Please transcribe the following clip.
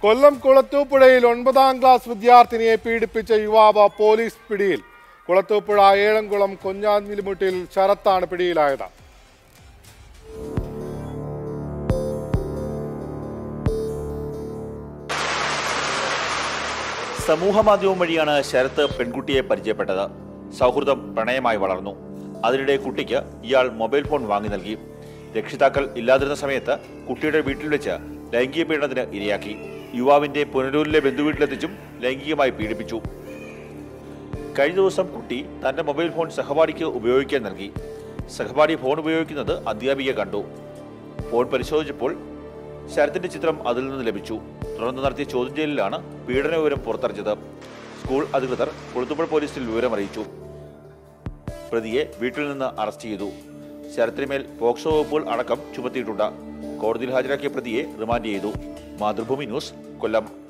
കൊല്ലം കുളത്തൂപ്പുഴയിൽ ഒൻപതാം ക്ലാസ് വിദ്യാർത്ഥിനിയെ പീഡിപ്പിച്ച യുവാവ് പോലീസ് പിടിയിൽ കുളത്തൂപ്പുഴ ഏഴംകുളം കൊഞ്ഞാഞ്ഞിലിമുട്ടിൽ ശരത്താണ് പിടിയിലായത് സമൂഹ മാധ്യമം വഴിയാണ് ശരത്ത് പെൺകുട്ടിയെ പരിചയപ്പെട്ടത് സൗഹൃദം പ്രണയമായി വളർന്നു അതിനിടെ കുട്ടിക്ക് ഇയാൾ മൊബൈൽ ഫോൺ വാങ്ങി നൽകി രക്ഷിതാക്കൾ ഇല്ലാതിരുന്ന സമയത്ത് കുട്ടിയുടെ വീട്ടിൽ വെച്ച് ലൈംഗിക പീഡനത്തിന് ഇരയാക്കി യുവാവിന്റെ പുനലൂരിലെ ബന്ധുവീട്ടിലെത്തിച്ചും ലൈംഗികമായി പീഡിപ്പിച്ചു കഴിഞ്ഞ ദിവസം കുട്ടി തന്റെ മൊബൈൽ ഫോൺ സഹപാഠിക്ക് ഉപയോഗിക്കാൻ നൽകി സഹപാഠി ഫോൺ ഉപയോഗിക്കുന്നത് അധ്യാപിക കണ്ടു ഫോൺ പരിശോധിച്ചപ്പോൾ ശരത്തിന്റെ ചിത്രം അതിൽ നിന്ന് ലഭിച്ചു തുടർന്ന് നടത്തിയ ചോദ്യം ചെയ്യലിലാണ് പീഡന വിവരം പുറത്തറിഞ്ഞത് സ്കൂൾ അധികൃതർ കുളത്തുപുഴ പോലീസിൽ വിവരം അറിയിച്ചു പ്രതിയെ വീട്ടിൽ നിന്ന് അറസ്റ്റ് ചെയ്തു ശരത്തിനുമേൽ പോക്സോ വകുപ്പുകൾ അടക്കം ചുമത്തിയിട്ടുണ്ട് കോടതിയിൽ ഹാജരാക്കിയ പ്രതിയെ റിമാൻഡ് ചെയ്തു മാതൃഭൂമി ന്യൂസ് കൊല്ലം